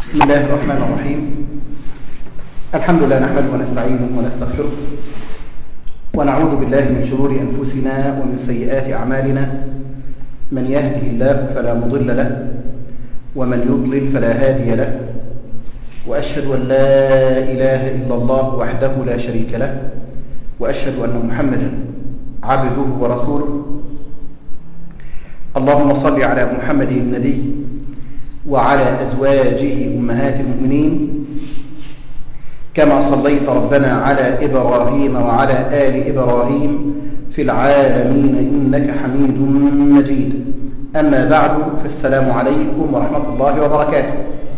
بسم الله الرحمن الرحيم الحمد لله نحمده ونستعينه ونستغفره ونعوذ بالله من شرور أنفسنا ومن سيئات أعمالنا من يهده الله فلا مضل له ومن يضلل فلا هادي له وأشهد أن لا إله إلا الله وحده لا شريك له وأشهد أن محمدا عبده ورسوله اللهم صل على محمد النبي وعلى أزواجه أمهات المؤمنين كما صليت ربنا على إبراهيم وعلى آل إبراهيم في العالمين إنك حميد مجيد أما بعد فالسلام عليكم ورحمة الله وبركاته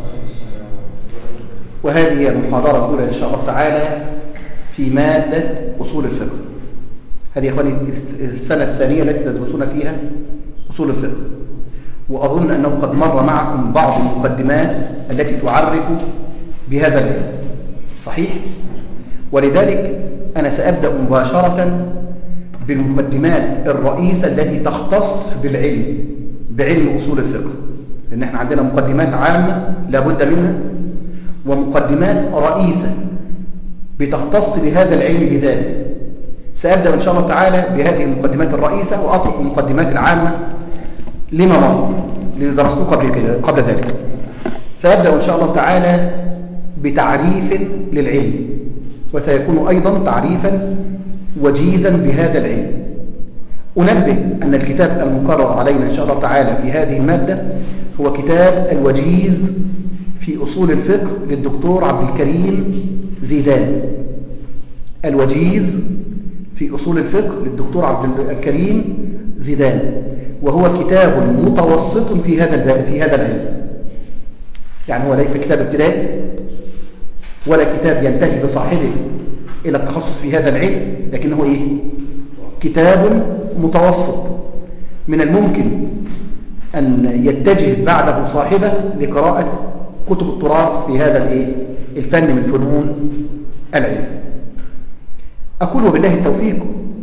وهذه هي المحاضرة الأولى إن شاء الله تعالى في مادة أصول الفقه هذه يا إخواني السنة الثانية التي تدرسون فيها أصول الفقه وأظن أنه قد مر معكم بعض المقدمات التي تعرف بهذا العلم صحيح؟ ولذلك أنا سأبدأ مباشرة بالمقدمات الرئيسة التي تختص بالعلم بعلم أصول الفقه لأن احنا عندنا مقدمات عامة لابد منها ومقدمات رئيسة بتختص بهذا العلم بذاته سأبدأ إن شاء الله تعالى بهذه المقدمات الرئيسة وأترك المقدمات العامة لما مر اللي درستوه قبل كده قبل ذلك فأبدأ إن شاء الله تعالى بتعريف للعلم وسيكون أيضا تعريفا وجيزا بهذا العلم أنبه أن الكتاب المقرر علينا إن شاء الله تعالى في هذه المادة هو كتاب الوجيز في أصول الفقه للدكتور عبد الكريم زيدان الوجيز في أصول الفقه للدكتور عبد الكريم زيدان وهو كتاب متوسط في هذا في هذا العلم يعني هو ليس كتاب ابتدائي ولا كتاب ينتهي بصاحبه إلى التخصص في هذا العلم لكنه إيه؟ كتاب متوسط من الممكن أن يتجه بعده صاحبه لقراءة كتب التراث في هذا الإيه؟ الفن من فنون العلم أقول وبالله التوفيق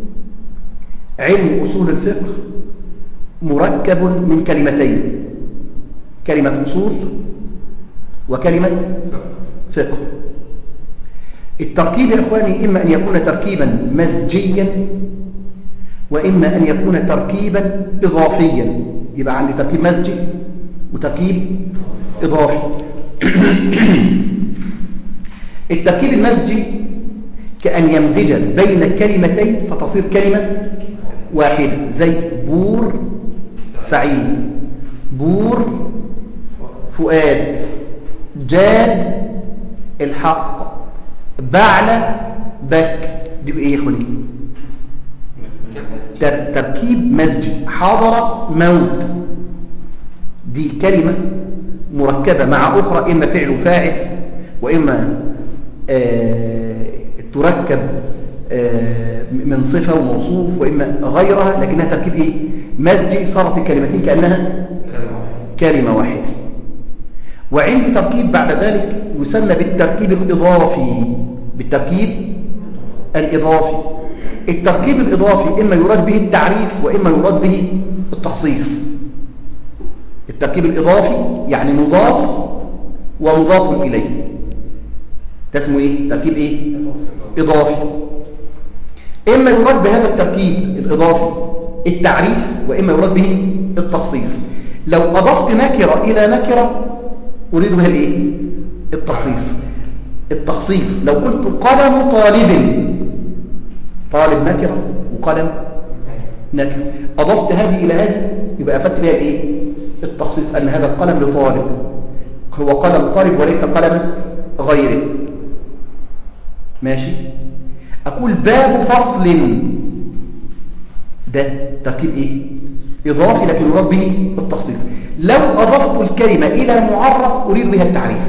علم أصول الفقه مركب من كلمتين كلمة أصول وكلمة فقه التركيب يا إخواني إما أن يكون تركيبا مزجيا وإما أن يكون تركيبا إضافيا يبقى عندي تركيب مزجي وتركيب إضافي التركيب المزجي كأن يمزج بين كلمتين فتصير كلمة واحدة زي بور سعيد بور فؤاد جاد الحق بعلى بك دي ايه يا اخواني تركيب مزجي حضر موت دي كلمة مركبة مع أخرى إما فعل وفاعل وإما آه تركب آه من صفة وموصوف وإما غيرها لكنها تركيب إيه مزجي صارت الكلمتين كأنها كلمة واحدة وعندي تركيب بعد ذلك يسمى بالتركيب الإضافي بالتركيب الإضافي التركيب الإضافي إما يراد به التعريف وإما يراد به التخصيص التركيب الإضافي يعني مضاف ومضاف إليه ده اسمه إيه؟ تركيب إيه؟ إضافي إما يراد بهذا التركيب الإضافي التعريف وإما يراد به التخصيص لو أضفت نكرة إلى نكرة أريد بها الإيه؟ التخصيص التخصيص لو قلت قلم طالب طالب نكرة وقلم نكرة أضفت هذه إلى هذه يبقى أفدت بها الإيه؟ التخصيص أن هذا القلم لطالب هو قلم طالب وليس قلم غيره ماشي أقول باب فصل ده تركيب إيه؟ إضافي لكن يراد به التخصيص لو أضفت الكلمة إلى معرف أريد بها التعريف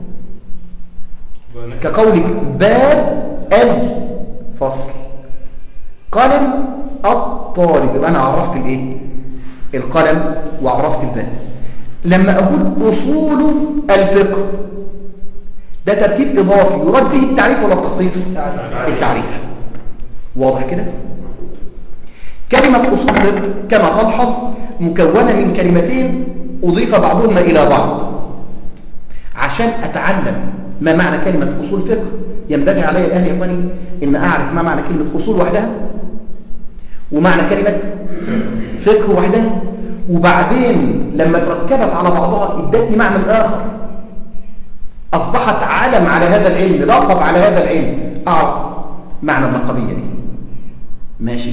كقولك باب الفصل قلم الطالب يبقى أنا عرفت الإيه؟ القلم وعرفت الباب لما أقول أصول الفقه ده تركيب إضافي يراد به التعريف ولا التخصيص؟ التعريف واضح كده؟ كلمة أصول فقه كما تلحظ مكونة من كلمتين أضيف بعضهما إلى بعض عشان أتعلم ما معنى كلمة أصول فقه ينبغي علي الآن يا إخواني إن أعرف ما معنى كلمة أصول وحدها ومعنى كلمة فقه وحدها وبعدين لما تركبت على بعضها ادتني معنى آخر أصبحت علم على هذا العلم لقب على هذا العلم أعرف معنى اللقبية دي ماشي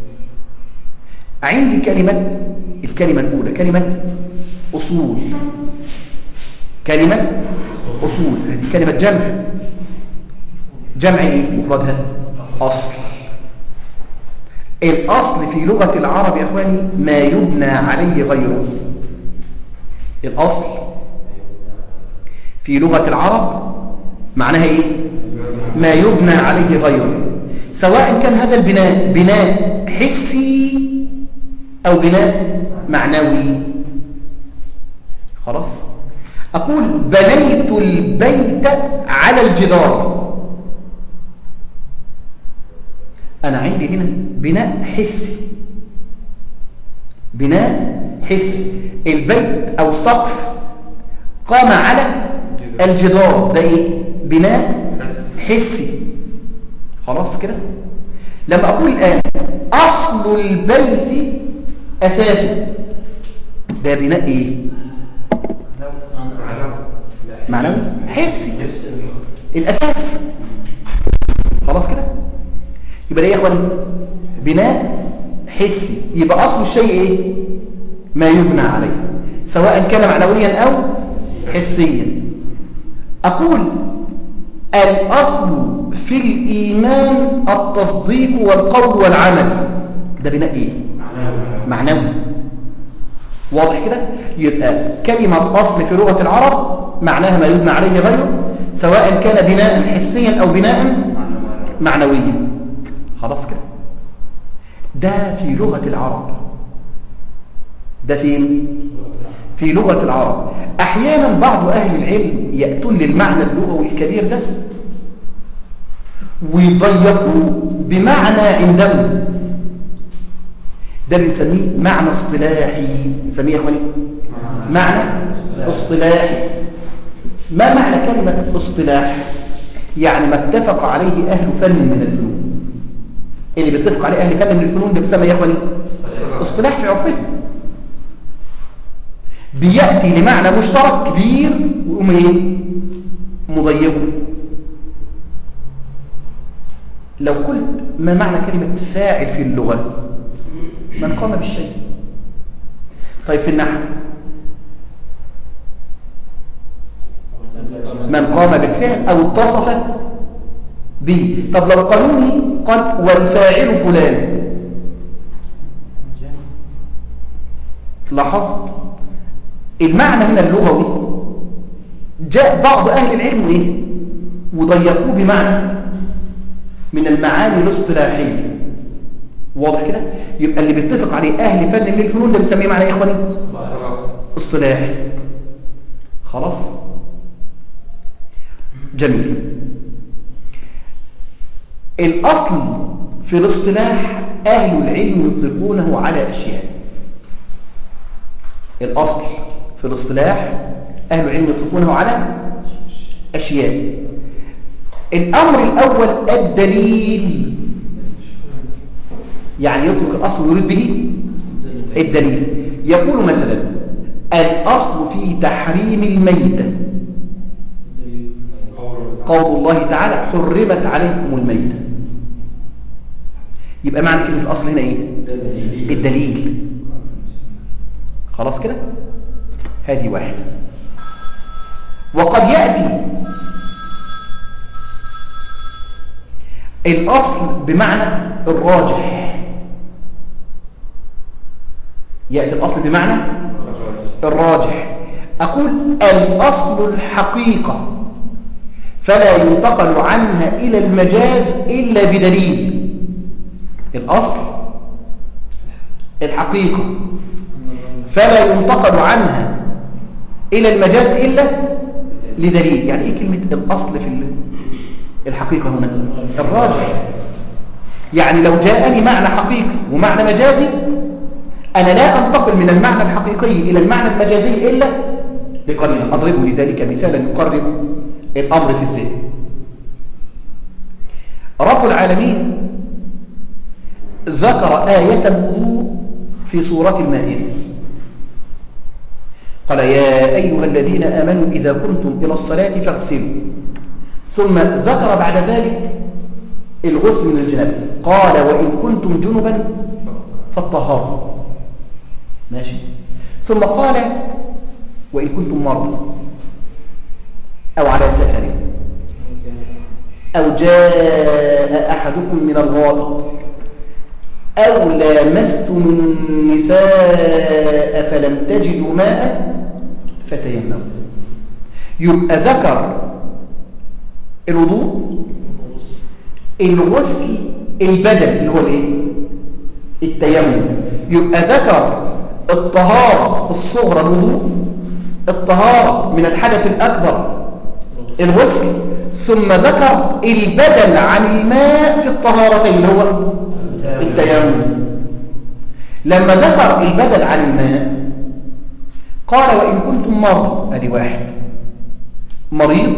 عندي كلمة الكلمة الأولى كلمة أصول كلمة أصول هذه كلمة جمع جمع إيه مفردها أصل الأصل في لغة العرب يا أخواني ما يبنى عليه غيره الأصل في لغة العرب معناها إيه ما يبنى عليه غيره سواء كان هذا البناء بناء حسي أو بناء معنوي خلاص أقول بنيت البيت على الجدار أنا عندي هنا بناء حسي بناء حسي البيت أو السقف قام على الجدار ده إيه؟ بناء حسي خلاص كده لما أقول الآن أصل البيت أساسه ده بناء إيه معنوي حسي الأساس خلاص كده يبقى ده يا اخوان بناء حسي يبقى اصل الشيء ايه ما يبنى عليه سواء كان معنويا او حسيا اقول الاصل في الايمان التصديق والقول والعمل ده بناء ايه معنوي واضح كده يبقى كلمه اصل في لغه العرب معناها ما يبنى عليه غيره سواء كان بناء حسيا او بناء معنويا خلاص كده ده في لغة العرب ده فين في لغة العرب أحيانا بعض أهل العلم يأتون للمعنى اللغوي الكبير ده ويضيقوه بمعنى عندهم ده بنسميه معنى اصطلاحي نسميه يا اخواني معنى اصطلاحي ما معنى كلمة اصطلاح يعني ما اتفق عليه أهل فن من الفنون اللي بيتفق عليه أهل فن من الفنون ده بيسمى يا اخواني اصطلاح في عرفهم بيأتي لمعنى مشترك كبير ويقوم ايه مضيقه لو قلت ما معنى كلمة فاعل في اللغة من قام بالشيء طيب في النحو من قام بالفعل أو اتصف به طب لو قانوني قال والفاعل فلان لاحظت المعنى هنا اللغوي جاء بعض أهل العلم إيه؟ وضيقوه بمعنى من المعاني الاصطلاحية واضح كده يبقى اللي بيتفق عليه أهل فن من الفنون ده بيسميه معنى إيه يا إخواني اصطلاحي خلاص جميل الأصل في الاصطلاح أهل العلم يطلقونه على أشياء الأصل في الاصطلاح أهل العلم يطلقونه على أشياء الأمر الأول الدليل يعني يطلق الأصل ويريد به الدليل يقول مثلا الأصل في تحريم الميتة قول الله تعالى حرمت عليكم الميتة يبقى معنى كلمة الأصل هنا إيه؟ الدليل خلاص كده؟ هذه واحدة وقد يأتي الأصل بمعنى الراجح يأتي الأصل بمعنى الراجح أقول الأصل الحقيقة فلا ينتقل عنها إلى المجاز إلا بدليل الأصل الحقيقة فلا ينتقل عنها إلى المجاز إلا لدليل يعني إيه كلمة الأصل في الحقيقة هنا الراجح يعني لو جاءني معنى حقيقي ومعنى مجازي أنا لا أنتقل من المعنى الحقيقي إلى المعنى المجازي إلا بقرينة أضرب لذلك مثالا يقرب الأمر في الذهن رب العالمين ذكر آية الوضوء في سورة المائدة قال يا أيها الذين آمنوا إذا كنتم إلى الصلاة فاغسلوا ثم ذكر بعد ذلك الغسل من الجنابة قال وإن كنتم جنبا فالطهارة ماشي ثم قال وإن كنتم مرضى أو على سفر أو جاء أحدكم من الغائط أو لامستم النساء فلم تجدوا ماء فتيمموا يبقى ذكر الوضوء الغسل البدل اللي هو الايه التيمم يبقى ذكر الطهارة الصغرى الوضوء الطهارة من الحدث الأكبر الغسل ثم ذكر البدل عن الماء في الطهارتين اللي هو التيمم لما ذكر البدل عن الماء قال وإن كنتم مرضى ادي واحد مريض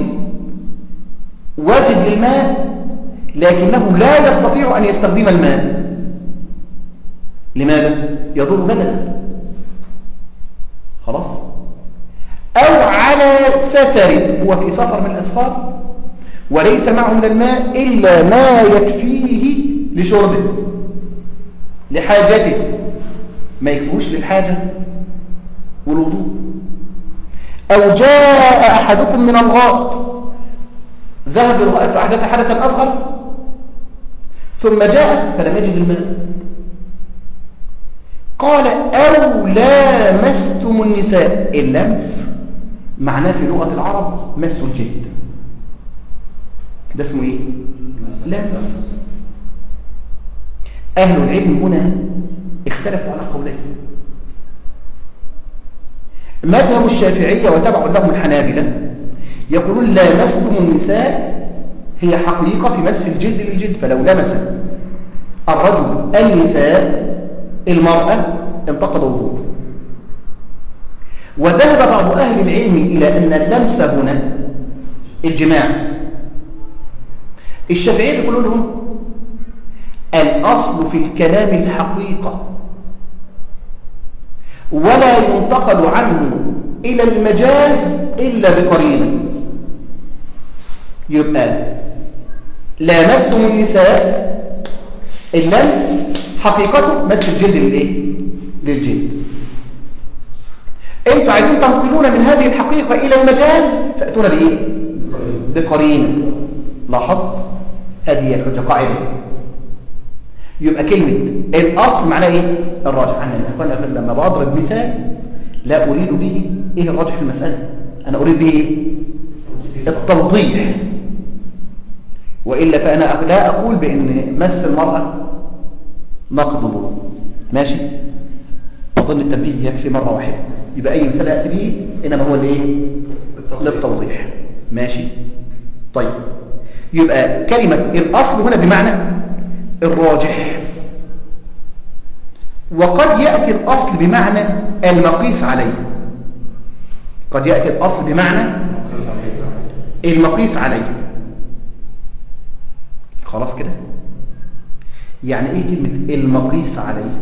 واجد للماء لكنه لا يستطيع أن يستخدم الماء لماذا؟ يضر بدنه خلاص؟ أو على سفر هو في سفر من الأسفار وليس معه من الماء إلا ما يكفيه لشربه لحاجته ما يكفوش للحاجة والوضوء أو جاء أحدكم من الغائط ذهب الغائط فأحدث حدثا أصغر ثم جاء فلم يجد الماء قال أو لامستم النساء اللمس معناه في لغة العرب مس الجلد ده اسمه ايه لمس أهل العلم هنا اختلفوا على قولين مذهب الشافعية وتبع لهم الحنابلة يقولون لامستم النساء هي حقيقة في مس الجلد للجلد فلو لمس الرجل النساء المرأة انتقض وضوءه وذهب بعض أهل العلم إلى أن اللمس هنا الجماع الشافعية يقولون لهم الأصل في الكلام الحقيقة ولا ينتقل عنه إلى المجاز إلا بقرينه يبقى لامستم النساء اللمس حقيقته مس الجلد للايه للجلد انتوا عايزين تنقلون من هذه الحقيقة إلى المجاز فأتونا بإيه بقرينه لاحظت هذه هي الحجة قاعدة يبقى كلمة الأصل معناه إيه الراجح أنا يا أخوانا لما بضرب مثال لا أريد به إيه الراجح في المسألة أنا أريد به إيه التوضيح وإلا فأنا لا أقول بأن مس المرأة نقض الوضوء ماشي أظن التنبيه يكفي مرة واحدة يبقى أي مثال يأتي به إنما هو الإيه للتوضيح ماشي طيب يبقى كلمة الأصل هنا بمعنى الراجح وقد يأتي الأصل بمعنى المقيس عليه قد يأتي الأصل بمعنى المقيس عليه خلاص كده يعني ايه كلمة المقيس عليه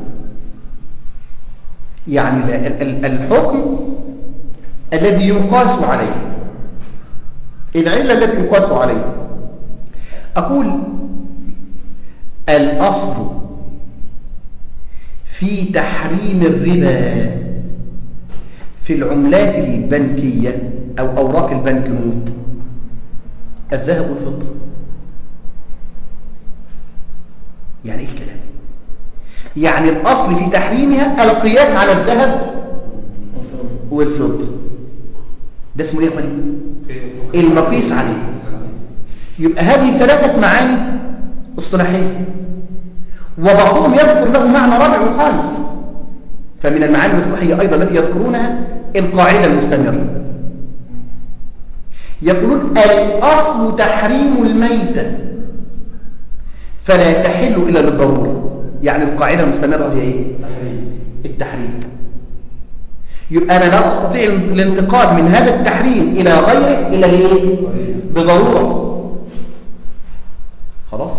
يعني الحكم الذي يقاس عليه العلة التي يقاس عليه أقول الأصل في تحريم الربا في العملات البنكية أو أوراق البنكنوت الذهب والفضة يعني ايه الكلام يعني الأصل في تحريمها القياس على الذهب والفضة ده اسمه ايه يا المقيس عليه يبقى هذه ثلاثة معاني اصطلاحية وبعضهم يذكر له معنى رابع وخامس فمن المعاني الاصطلاحية أيضا التي يذكرونها القاعدة المستمرة يقولون الأصل تحريم الميتة فلا تحل إلا للضرورة يعني القاعدة المستمرة هي إيه؟ التحريم يبقى أنا لا أستطيع الانتقال من هذا التحريم إلى غيره إلا بإيه؟ بضرورة خلاص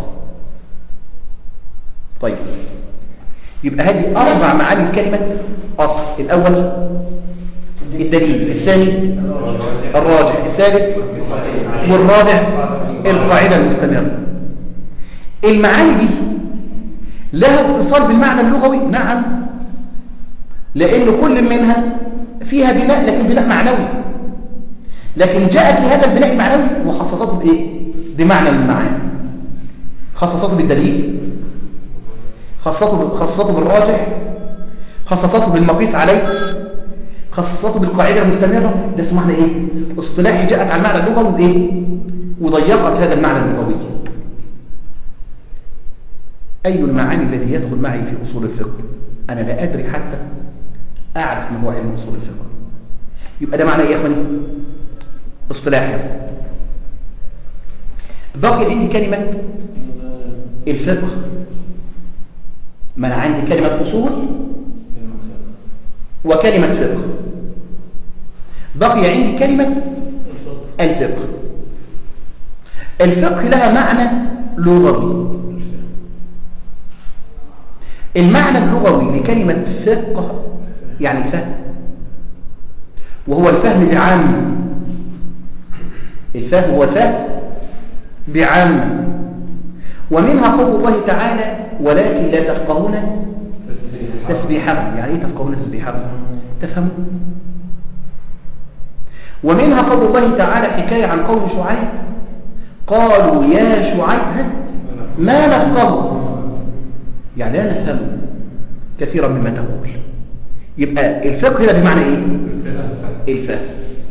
طيب يبقى هذه أربع معاني الكلمة أصل الأول الدليل الثاني الراجح الثالث والرابع القاعدة المستمرة المعاني دي لها اتصال بالمعنى اللغوي نعم لأن كل منها فيها بناء لكن بناء معنوي لكن جاءت لهذا البناء المعنوي وخصصته بإيه؟ بمعنى من المعاني خصصته بالدليل خصصته خصصته بالراجح خصصته بالمقيس عليه خصصته بالقاعدة المستمرة ده اسمه معنى ايه اصطلاحي جاءت على المعنى اللغوي بايه وضيقت هذا المعنى اللغوي أي المعاني الذي يدخل معي في أصول الفقه أنا لا أدري حتى أعرف ما هو علم أصول الفقه يبقى ده معنى إيه يا أخواني اصطلاحي بقي عندي كلمة الفقه ما أنا عندي كلمة أصول وكلمة فقه بقي عندي كلمة الفقه الفقه لها معنى لغوي المعنى اللغوي لكلمة فقه يعني فهم وهو الفهم بعامة الفهم هو الفهم بعامة ومنها قول الله تعالى ولكن لا تفقهون تسبيحهم يعني ايه تفقهون تسبيحهم تفهمون ومنها قول الله تعالى حكاية عن قوم شعيب قالوا يا شعيب ما نفقه يعني لا نفهم كثيرا مما تقول يبقى الفقه هنا بمعنى ايه الفهم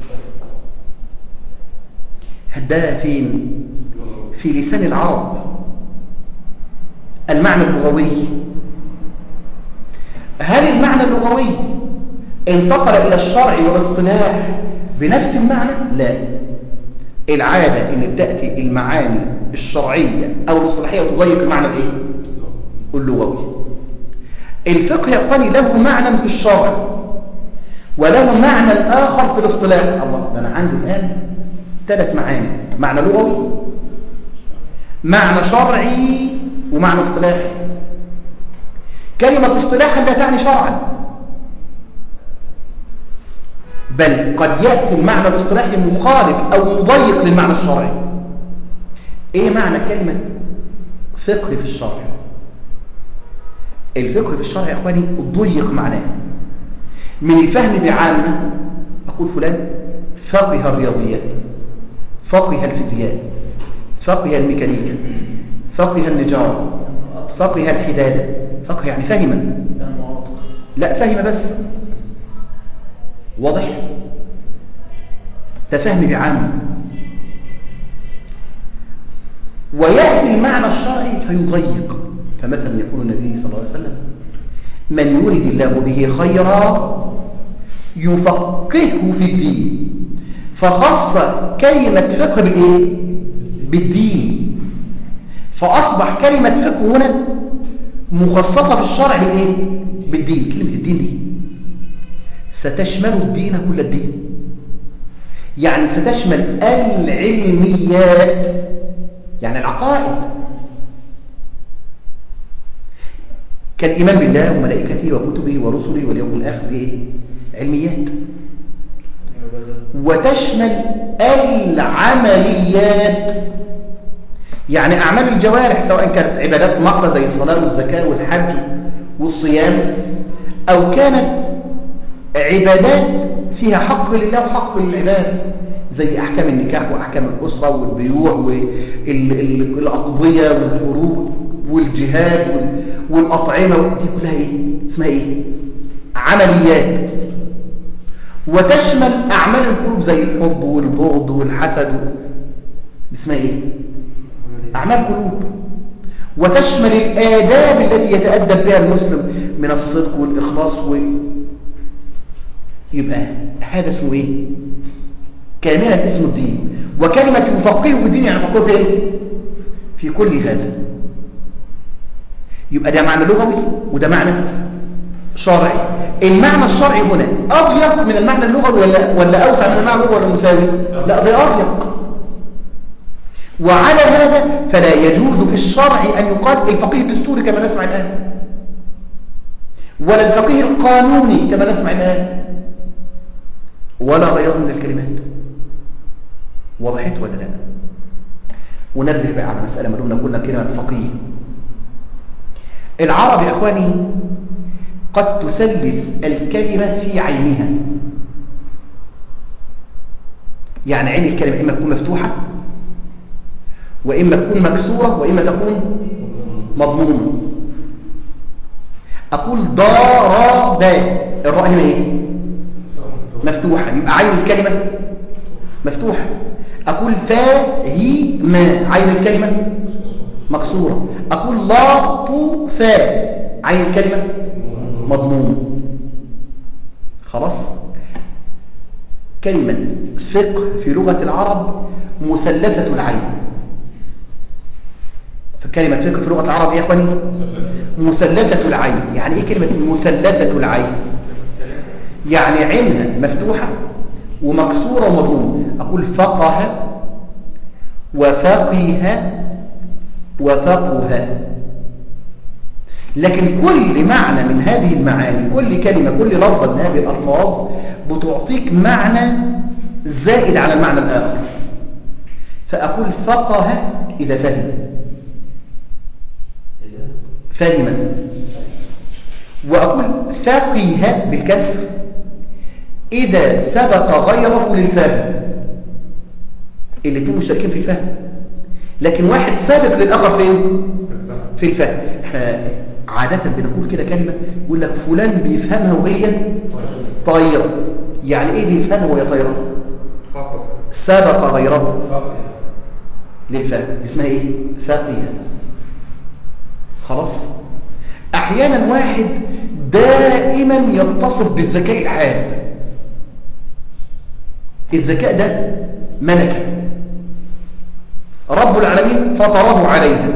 ده فين في لسان العرب المعنى اللغوي هل المعنى اللغوي انتقل إلى الشرع والاصطلاح بنفس المعنى؟ لا العادة ان تأتي المعاني الشرعية أو الاصطلاحية وتضيق المعنى الايه؟ اللغوي الفقه يقني له معنى في الشرع وله معنى آخر في الاصطلاح الله ده أنا عندي الآن ثلاث معاني معنى لغوي معنى شرعي ومعنى اصطلاحي كلمة اصطلاحا لا تعني شرعا بل قد يأتي المعنى الاصطلاحي مخالف أو مضيق للمعنى الشرعي ايه معنى كلمة فقه في الشرع الفقه في الشرع يا اخواني ضيق معناه من الفهم بعامة أقول فلان فقه الرياضيات فقه الفيزياء فقه الميكانيكا فقه النجارة فقه الحدادة فقه يعني فهم لا فهم بس واضح تفهم بعام ويأتي المعنى الشرعي فيضيق فمثلا يقول النبي صلى الله عليه وسلم من يريد الله به خيرا يفقهه في الدين فخص كلمة فقه بالإيه؟ بالدين فأصبح كلمة فقه هنا مخصصة في الشرع بالإيه؟ بالدين كلمة الدين دي ستشمل الدين كل الدين يعني ستشمل العلميات يعني العقائد كالإيمان بالله وملائكته وكتبه ورسله واليوم الآخر إيه؟ علميات وتشمل العمليات يعني أعمال الجوارح سواء كانت عبادات محضة زي الصلاة والزكاة والحج والصيام أو كانت عبادات فيها حق لله وحق للعباد زي أحكام النكاح وأحكام الأسرة والبيوع والأقضية والقروض والجهاد والأطعمة دي كلها إيه؟ اسمها إيه؟ عمليات وتشمل أعمال القلوب زي الحب والبغض والحسد اسمها إيه؟ أعمال قلوب وتشمل الآداب التي يتأدب بها المسلم من الصدق والإخلاص و... يبقى هذا اسمه إيه؟ كاملا اسم الدين وكلمة يفقهه في الدين يعني يفقهه في إيه؟ في كل هذا يبقى ده معنى لغوي وده معنى شرعي المعنى الشرعي هنا أضيق من المعنى اللغوي ولا ولا أوسع من المعنى اللغوي ولا مساوي لا ده أضيق وعلى هذا فلا يجوز في الشرع أن يقال الفقيه الدستوري كما نسمع الآن ولا الفقيه القانوني كما نسمع الآن ولا غيره من الكلمات وضحت ولا لا ونبه بقى على مسألة ما دمنا قلنا كلمة فقيه العرب يا إخواني قد تثلث الكلمة في عينها يعني عين الكلمة إما تكون مفتوحة وإما تكون مكسورة وإما تكون مضمومة أقول ضرب الراء هنا إيه؟ مفتوحة يبقى عين الكلمة مفتوحة أقول فاهم عين الكلمة مكسورة أقول لطفا عين الكلمة مضمومة خلاص كلمة فقه في لغة العرب مثلثة العين فكلمة فقه في لغة العرب ايه يا اخواني مثلثة العين يعني ايه كلمة مثلثة العين يعني عينها مفتوحة ومكسورة ومضمومة أقول فقه وفقه وفقه لكن كل معنى من هذه المعاني كل كلمة كل لفظة من هذه الألفاظ بتعطيك معنى زائد على المعنى الآخر فأقول فقه إذا فهم فهم وأقول فقه بالكسر إذا سبق غيره للفهم الاثنين مشتركين في الفهم لكن واحد سابق للآخر فين؟ في الفهم احنا عادة بنقول كده كلمة يقول لك فلان بيفهمها وهي طايرة يعني ايه بيفهمها وهي طايرة؟ سبق غيره للفهم اسمها ايه؟ فقيه خلاص احيانا واحد دائما يتصف بالذكاء الحاد الذكاء ده ملكة رب العالمين فطره عليها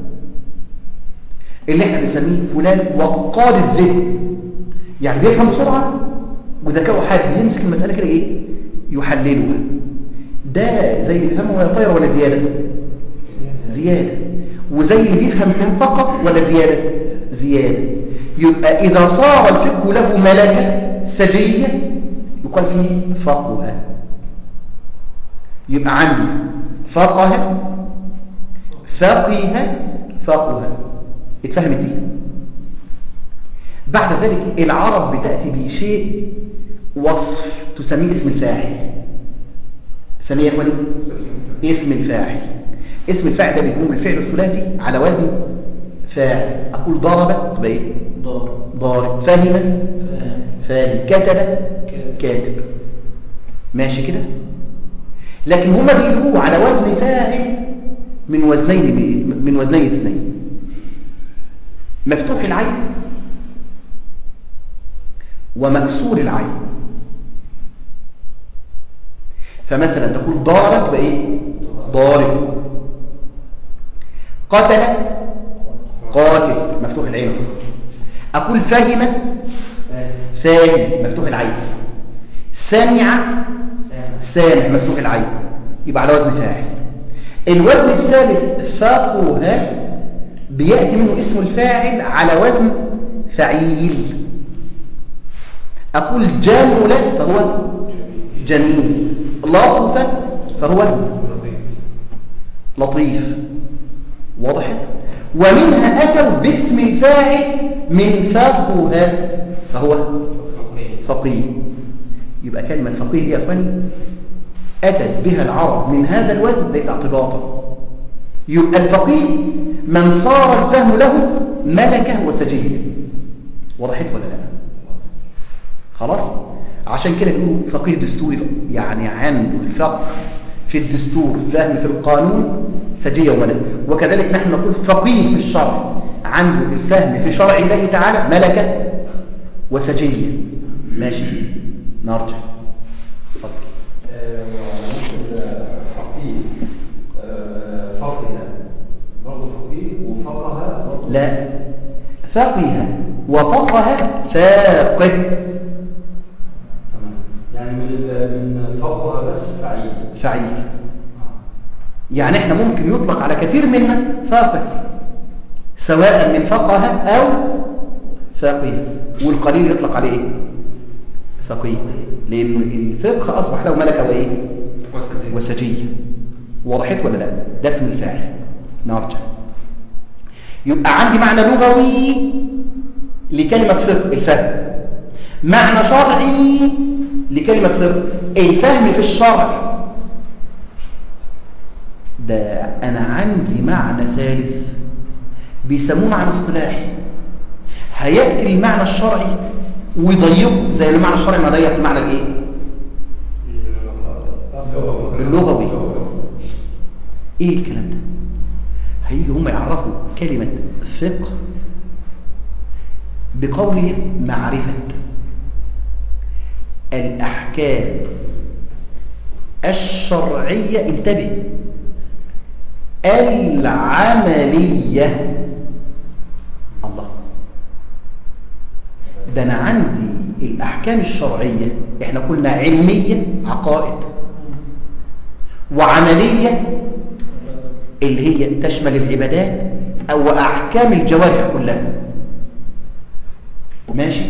اللي احنا بنسميه فلان وقاد الذهن يعني بيفهم بسرعة وذكاؤه حاد يمسك المسألة كده ايه يحللها ده زي اللي بيفهمه ولا طايرة ولا زيادة زيادة وزي اللي بيفهم من فقط ولا زيادة زيادة يبقى إذا صار الفقه له ملكة سجية يقال فيه فقه يبقى عندي فقه فقه فقه اتفهمت دي بعد ذلك العرب بتأتي بشيء وصف تسميه اسم الفاعل تسميه يا اخواني اسم الفاعل اسم الفاعل ده بيكون الفعل الثلاثي على وزن فاعل اقول ضرب تبقى ايه ضار ضارب فهم فاهم فاهم كتب كاتب. كاتب ماشي كده لكن هما بيجوا على وزن فاعل من وزنين من وزنين اثنين مفتوح العين ومكسور العين فمثلا تقول ضارب تبقى ايه ضارب قتل قاتل مفتوح العين اقول فهم فاهم فاهم مفتوح العين سمع سامع سامع مفتوح العين يبقى على وزن فاعل الوزن الثالث فقه بيأتي منه اسم الفاعل على وزن فعيل أقول جمل فهو جميل لطف فهو لطيف وضحت ومنها أتوا باسم الفاعل من فقه فهو فقيه يبقى كلمة فقيه دي يا أخواني أتت بها العرب من هذا الوزن ليس اعتباطا يبقى الفقيه من صار الفهم له ملكة وسجية وضحت ولا لا خلاص عشان كده بيقولوا فقيه دستوري يعني عنده الفقه في الدستور فهم في القانون سجية وملكة وكذلك نحن نقول فقيه في الشرع عنده الفهم في شرع الله تعالى ملكة وسجية ماشي نرجع اتفضل فقيه فقه برضه فقيه وفقه برضه لا فقه وفقه فاقه تمام يعني من ال- من فوقها بس فعيل فعيل آه. يعني احنا ممكن يطلق على كثير منا فاقه سواء من فقه أو فقيه والقليل يطلق عليه ايه فقيه لأن الفقه أصبح له ملكة وإيه وسديد وسجية وضحت ولا لا ده اسم الفاعل نرجع يبقى عندي معنى لغوي لكلمة فقه الفهم معنى شرعي لكلمة فقه الفهم في الشرع ده أنا عندي معنى ثالث بيسموه معنى اصطلاحي هيأتي المعنى الشرعي ويضيقه زي المعنى الشرعي ما ضيق المعنى الايه اللغوي ايه الكلام ده هيجي هم يعرفوا كلمة فقه بقولهم معرفة الأحكام الشرعية انتبه العملية الله ده أنا عندي الأحكام الشرعية إحنا قلنا علمية عقائد وعملية اللي هي تشمل العبادات أو أحكام الجوارح كلها ماشي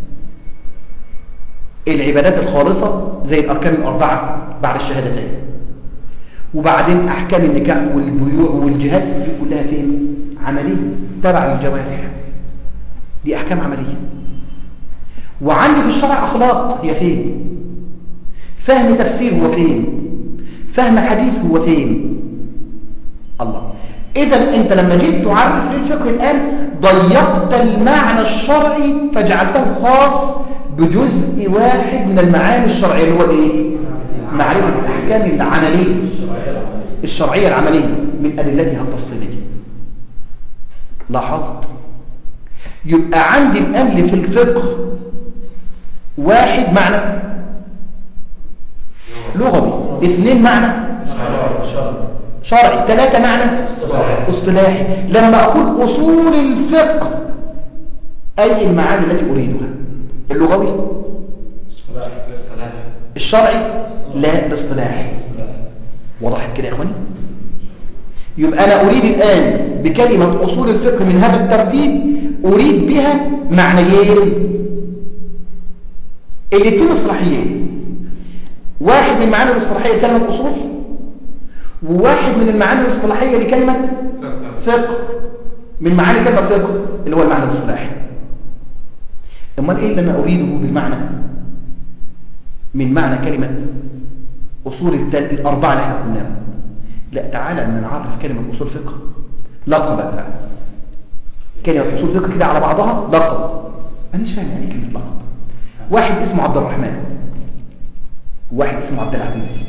العبادات الخالصة زي الأركان الأربعة بعد الشهادتين وبعدين أحكام النكاح والبيوع والجهاد دي كلها فين؟ عملية تبع الجوارح دي أحكام عملية وعندي في الشرع أخلاق هي فين؟ فهم تفسير هو فين؟ فهم حديث هو فين؟ الله إذا أنت لما جيت تعرف الفقه الآن ضيقت المعنى الشرعي فجعلته خاص بجزء واحد من المعاني الشرعية اللي هو إيه؟ معرفة الأحكام العملية الشرعية العملية من أدلتها التفصيلية لاحظت يبقى عندي الأمل في الفقه واحد معنى لغوي اثنين معنى شرعي ثلاثة معنى اصطلاحي لما أقول أصول الفقه أي المعاني التي أريدها اللغوي الشرعي لا الاصطلاحي وضحت كده يا اخواني يبقى انا اريد الان بكلمه اصول الفقه من هذا الترتيب اريد بها معنيين الاثنين اصطلاحيين واحد من المعاني الاصطلاحيه لكلمه اصول وواحد من المعاني الاصطلاحيه لكلمه فقه من معاني كلمه فقه اللي هو المعنى الاصطلاحي امال ايه اللي انا اريده بالمعنى من معنى كلمه أصول التل... الأربعة اللي احنا قلناهم لا تعالى أن نعرف كلمة أصول فقه لقب بقى كلمة أصول فقه كده على بعضها لقب أنا مش فاهم يعني إيه كلمة لقب واحد اسمه عبد الرحمن واحد اسمه عبد العزيز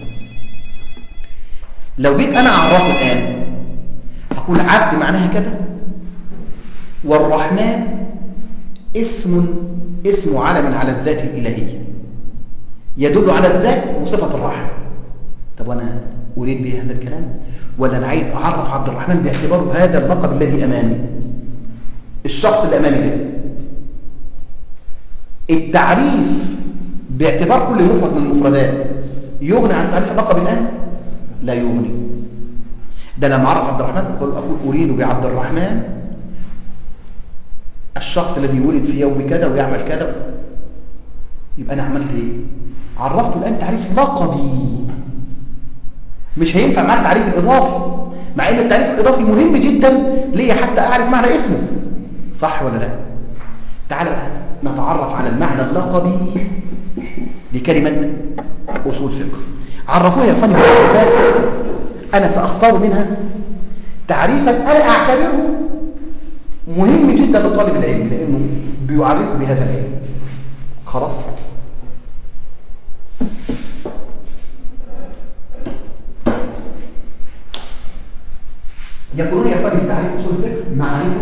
لو جيت أنا أعرفه الآن هقول عبد معناها كذا والرحمن اسم اسم علم على الذات الإلهية يدل على الذات وصفة الرحمة طب وانا اريد به هذا الكلام ولا انا عايز اعرف عبد الرحمن باعتباره هذا اللقب الذي امامي الشخص اللي امامي ده التعريف باعتبار كل مفرد من المفردات يغني عن تعريف اللقب الان لا يغني ده لما اعرف عبد الرحمن اقول اقول اريد بعبد الرحمن الشخص الذي ولد في يوم كذا ويعمل كذا يبقى انا عملت ايه عرفته الآن تعريف لقبي مش هينفع مع التعريف الإضافي مع أن التعريف الإضافي مهم جدا ليه حتى أعرف معنى اسمه صح ولا لا تعال نتعرف على المعنى اللقبي لكلمة أصول فقه عرفوها يا فندم أنا سأختار منها تعريفا أنا أعتبره مهم جدا لطالب العلم لأنه بيعرفه بهذا العلم خلاص يقولون يا اخواني في تعريف اصول الفقه معرفه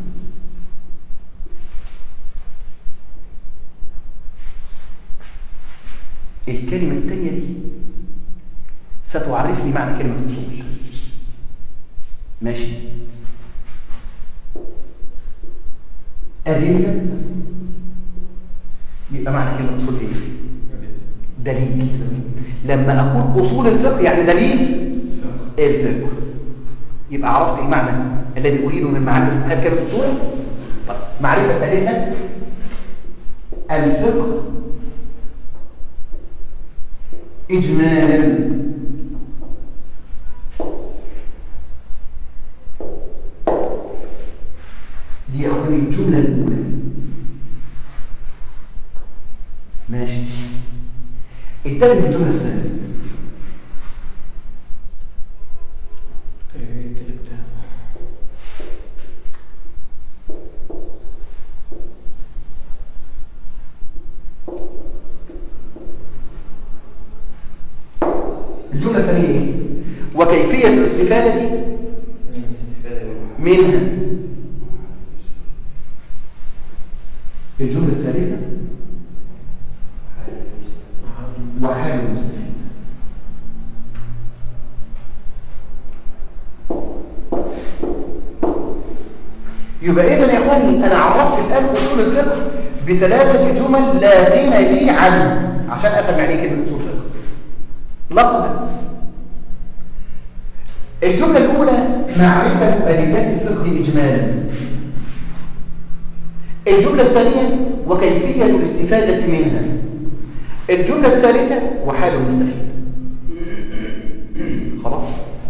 الكلمه الثانيه دي ستعرفني معنى كلمه اصول ماشي أدلة يبقى معنى كلمة أصول إيه؟ دليل لما أقول أصول الفقه يعني دليل الفقه يبقى عرفت المعنى الذي أريد من معاني استحال كلمة أصول طيب معرفة أدلة الفقه إجمالا دي أخواني الجملة الأولى ماشي انتبه الجملة الثانية الجملة الثانية إيه؟ وكيفية الاستفادة منها الجملة الثالثة وحال المستفيد يبقى إذا يا إخواني أنا عرفت الآن أصول الفقه بثلاثة جمل لا غنى لي عنه عشان أفهم يعني إيه كلمة أصول فقه لقبا الجملة الأولى معرفة أدلة الفقه إجمالا الجملة الثانية وكيفية الاستفادة منها الجملة الثالثة وحال المستفيد خلاص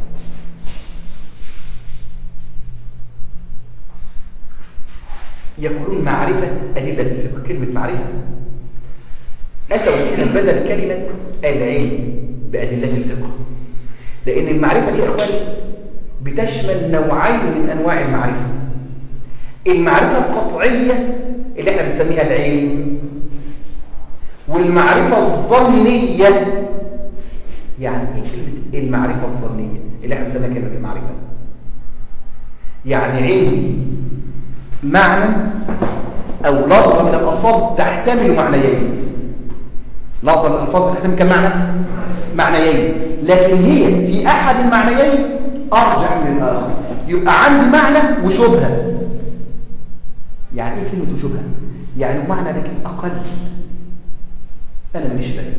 يقولون معرفة أدلة الفقه كلمة معرفة أتوا بها بدل كلمة العلم بأدلة الفقه لأن المعرفة دي يا أخواني بتشمل نوعين من أنواع المعرفة المعرفة القطعية اللي احنا بنسميها العلم والمعرفة الظنية يعني ايه كلمة المعرفة الظنية اللي احنا بنسميها كلمة المعرفة يعني عندي معنى أو لفظة من الألفاظ تحتمل معنيين لفظة من الألفاظ تحتمل كم معنى؟ معنيين لكن هي في أحد المعنيين أرجع من الآخر يبقى عندي معنى وشبهة يعني ايه كلمة شبهة؟ يعني معنى لكن أقل أنا مش لاقي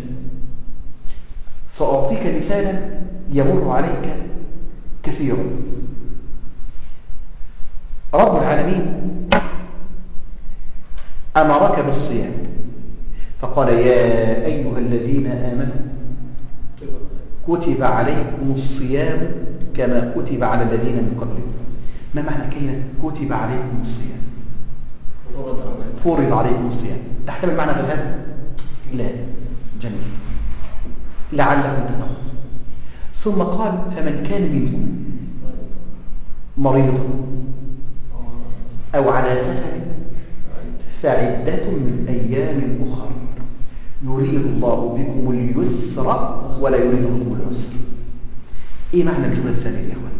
سأعطيك مثالا يمر عليك كثيرا رب العالمين أمرك بالصيام فقال يا أيها الذين آمنوا كتب عليكم الصيام كما كتب على الذين من قبلكم ما معنى كلمة كتب عليكم الصيام فرض عليكم الصيام تحتمل معنى غير هذا لا جميل لعلكم تتقون ثم قال فمن كان منكم مريضا أو على سفر فعدة من أيام أخرى يريد الله بكم اليسر ولا يريد بكم العسر إيه معنى الجملة الثانية يا إخوان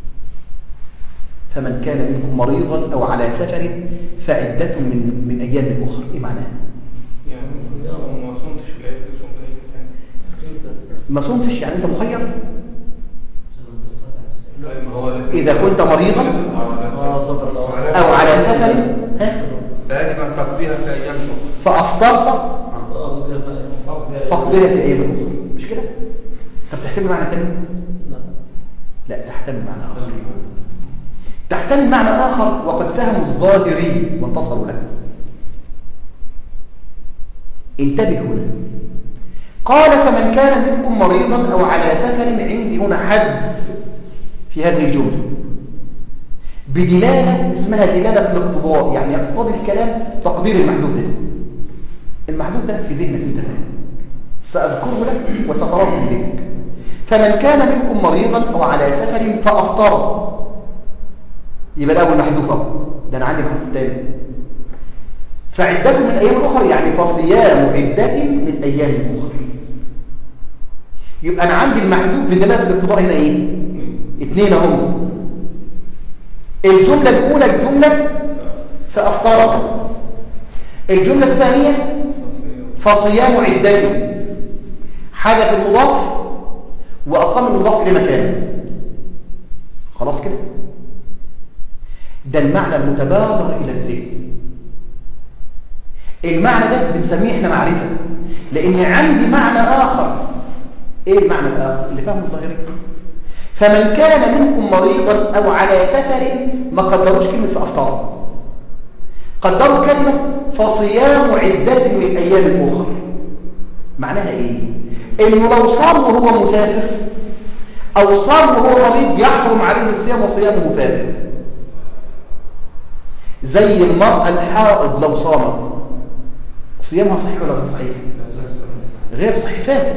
فمن كان منكم مريضا أو على سفر فعدة من, من أيام أخرى إيه معناه يعني صيام وما صمتش في العيد صمت عيد تاني ما صمتش يعني أنت مخير طيب ما هو إذا كنت مريضا أو على سفر ها فيجب أن تقضيها في أيام أخرى فأفطرت فاقضيها في أيام أخرى مش كده؟ طب تحتمل معنى تاني؟ لا تحتمل معنى آخر تحتمل معنى آخر وقد فهموا الظاهري وانتصروا له انتبه هنا قال فمن كان منكم مريضا أو على سفر عندي هنا حذف في هذه الجملة بدلالة اسمها دلالة الاقتضاء يعني يقتضي الكلام تقدير المحدود ده المحدود ده في ذهنك انت الآن سأذكره لك وستراه في ذهنك فمن كان منكم مريضا أو على سفر فأفطر يبقى الأول محذوف أهو ده أنا عندي محذوف تاني فعدة من أيام أخرى يعني فصيام عدة من أيام أخرى يبقى أنا عندي المحذوف بدلالة الاقتضاء هنا إيه؟ اثنين هم الجملة الأولى الجملة فأفطر الجملة الثانية فصيام عدة حذف المضاف وأقام المضاف لمكانه خلاص كده ده المعنى المتبادر إلى الذهن المعنى ده بنسميه احنا معرفة لأن عندي معنى آخر ايه المعنى الآخر اللي فهمه الظاهري فمن كان منكم مريضا أو على سفر ما قدروش كلمة في أفطار قدروا كلمة فصيام عدة من أيام أخر معناها إيه؟ إنه لو صام وهو مسافر أو صام وهو مريض يحرم عليه الصيام وصيامه فاسد زي المرأة الحائض لو صامت صيامها صحيح ولا غير صحيح؟ غير صحيح فاسد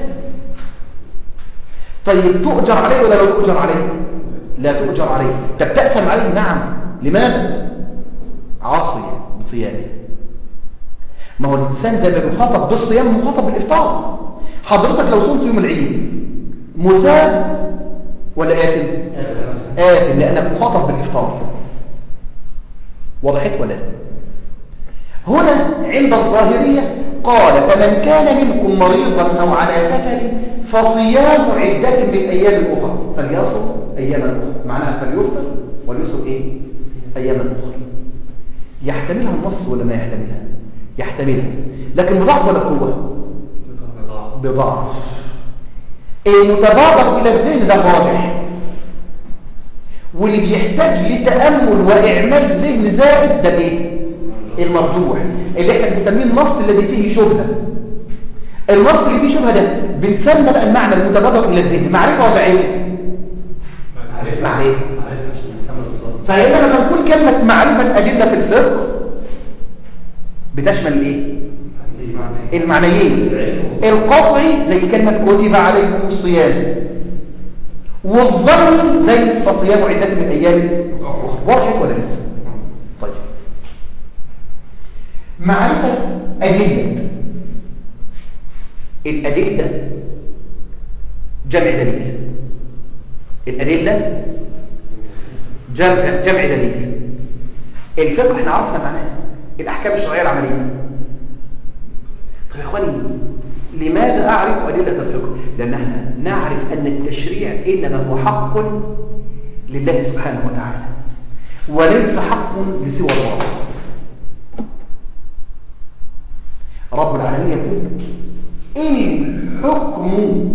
طيب تؤجر عليه ولا لا تؤجر عليه؟ لا تؤجر عليه طب تأثم عليه؟ نعم لماذا؟ عاصي بصيامه ما هو الإنسان زي ما بيخاطب بالصيام مخاطب بالإفطار حضرتك لو صمت يوم العيد مثاب ولا آثم؟ آثم لأنك مخاطب بالإفطار وضحت ولا هنا عند الظاهرية قال فمن كان منكم مريضا أو على سفر فصيام عدة من أيام أخرى فليصم أياما أخرى معناها فليفطر وليصم إيه؟ أياما أخرى يحتملها النص ولا ما يحتملها؟ يحتملها لكن بضعف ولا قوة؟ بضعف المتبادر إلى الذهن ده راجح واللي بيحتاج لتأمل وإعمال ذهن زائد ده الايه؟ المرجوح اللي احنا بنسميه النص الذي فيه شبهة النص اللي فيه شبهة ده بنسمى بقى المعنى المتبادر إلى الذهن معرفة ولا علم؟ معرفة معرفة. معرفة عشان نكمل الظن فهنا لما نقول كلمة معرفة أدلة الفقه بتشمل الايه؟ المعنيين القطعي زي كلمة كتب عليكم الصيام والظني زي فصيام عدة من أيام أخرى واضح ولا لسه؟ طيب معرفة أدلة الأدلة جمع دليل الأدلة جمع جمع دليل الفقه احنا عرفنا معناه الأحكام الشرعية العملية طيب يا اخواني لماذا اعرف ادله الفقه لان احنا نعرف ان التشريع انما هو حق لله سبحانه وتعالى وليس حق لسوى الله رب العالمين يقول ان الحكم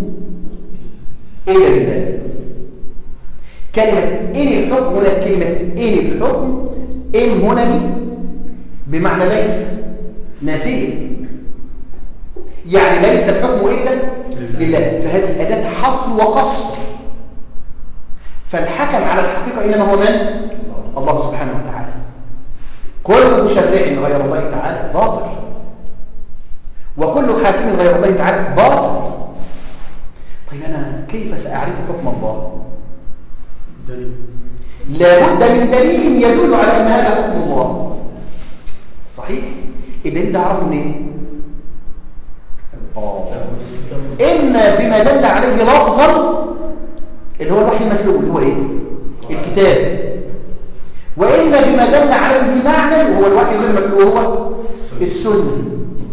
الا لله كلمه ان الحكم هنا كلمه ان الحكم ان هنا دي بمعنى ليس نافيه يعني ليس الحكم إلا لله فهذه أداة حصر وقصر فالحكم على الحقيقة إنما هو من؟ الله سبحانه وتعالى كل مشرع غير الله تعالى باطل وكل حاكم غير الله تعالى باطل طيب أنا كيف سأعرف حكم الله؟ دليل لابد من دليل يدل على أن هذا حكم الله صحيح؟ الدليل ده عرفه منين؟ آه إما بما دل عليه لفظا اللي هو الوحي المتلو اللي هو إيه؟ الكتاب وإما بما دل عليه معنى وهو الوحي غير المتلو هو السنة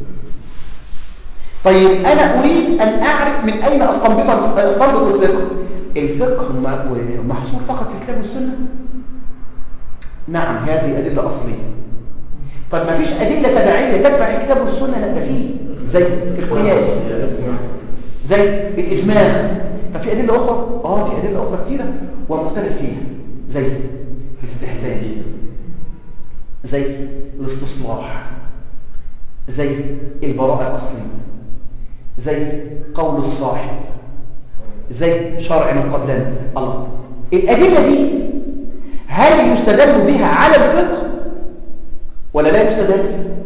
طيب أنا أريد أن أعرف من أين أستنبط أستنبط الفقه الفقه م- محصور فقط في الكتاب والسنة نعم هذه أدلة أصلية طب ما فيش أدلة تبعية تتبع الكتاب والسنة لا ده فيه زي القياس زي الإجماع طب في أدلة أخرى؟ آه في أدلة أخرى كتيرة ومختلف فيها زي الاستحسان زي الاستصلاح زي البراءة الأصلية زي قول الصاحب زي شرع من قبلنا الله الأدلة دي هل يستدل بها على الفقه ولا لا يستدل